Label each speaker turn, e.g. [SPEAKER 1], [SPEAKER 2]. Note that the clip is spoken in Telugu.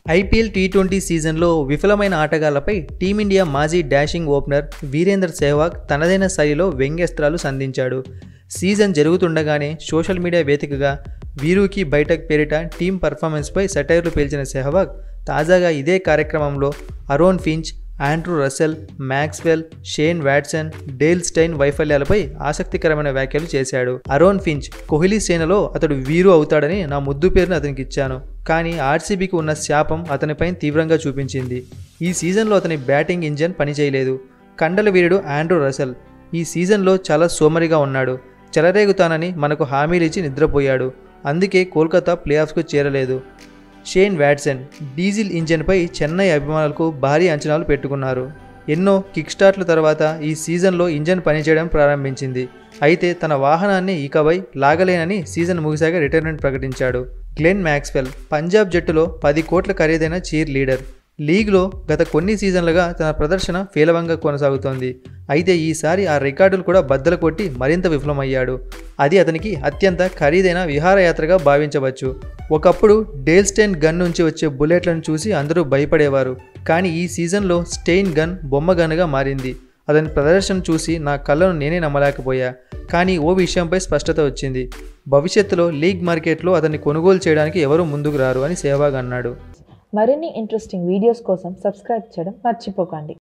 [SPEAKER 1] ఐపీఎల్ టీ ట్వంటీ సీజన్లో విఫలమైన ఆటగాళ్లపై టీమిండియా మాజీ డాషింగ్ ఓపెనర్ వీరేందర్ సెహ్వాగ్ తనదైన శైలిలో వ్యంగ్యస్త్రాలు సంధించాడు సీజన్ జరుగుతుండగానే సోషల్ మీడియా వేదికగా వీరుకి బయటకు పేరిట టీం పర్ఫార్మెన్స్పై సెటైర్లు పేల్చిన సెహ్వాగ్ తాజాగా ఇదే కార్యక్రమంలో Aaron Finch Andrew Russell Maxwell Shane Watson Dale Steyn వైఫల్యాలపై ఆసక్తికరమైన వ్యాఖ్యలు చేశాడు అరోన్ ఫించ్ కోహ్లీ సేనలో అతడు వీరు అవుతాడని నా ముద్దు పేరును అతనికి ఇచ్చాను కానీ ఆర్సీబీకి ఉన్న శాపం అతనిపై తీవ్రంగా చూపించింది ఈ సీజన్లో అతని బ్యాటింగ్ ఇంజన్ పనిచేయలేదు కండల వీరుడు ఆండ్రూ రసెల్ ఈ సీజన్లో చాలా సోమరిగా ఉన్నాడు చెలరేగుతానని మనకు హామీలిచ్చి నిద్రపోయాడు అందుకే కోల్కతా ప్లే ఆఫ్స్కు చేరలేదు షేన్ వ్యాట్సన్ డీజిల్ ఇంజన్పై చెన్నై అభిమానులకు భారీ అంచనాలు పెట్టుకున్నారు ఎన్నో కిక్ స్టార్ట్ల తర్వాత ఈ సీజన్లో ఇంజన్ పనిచేయడం ప్రారంభించింది అయితే తన వాహనాన్ని ఇకపై లాగలేనని సీజన్ ముగిశాక రిటైర్మెంట్ ప్రకటించాడు గ్లెన్ మ్యాక్స్వెల్ పంజాబ్ జట్టులో పది కోట్ల ఖరీదైన చీర్ లీడర్ లీగ్లో గత కొన్ని సీజన్లుగా తన ప్రదర్శన ఫేలవంగా కొనసాగుతోంది అయితే ఈసారి ఆ రికార్డులు కూడా బద్దలు కొట్టి మరింత విఫలమయ్యాడు అది అతనికి అత్యంత ఖరీదైన విహారయాత్రగా భావించవచ్చు ఒకప్పుడు డేల్స్టైన్ గన్ నుంచి వచ్చే బుల్లెట్లను చూసి అందరూ భయపడేవారు కానీ ఈ సీజన్లో స్టెయిన్ గన్ బొమ్మ గన్గా మారింది అతని ప్రదర్శన చూసి నా కళ్ళను నేనే నమ్మలేకపోయా కానీ ఓ విషయంపై స్పష్టత వచ్చింది భవిష్యత్తులో లీగ్ మార్కెట్లో అతన్ని కొనుగోలు చేయడానికి ఎవరూ ముందుకు రారు అని సేవాగ్ అన్నాడు
[SPEAKER 2] మరిన్ని ఇంట్రెస్టింగ్ వీడియోస్ కోసం సబ్స్క్రైబ్ చేయడం మర్చిపోకండి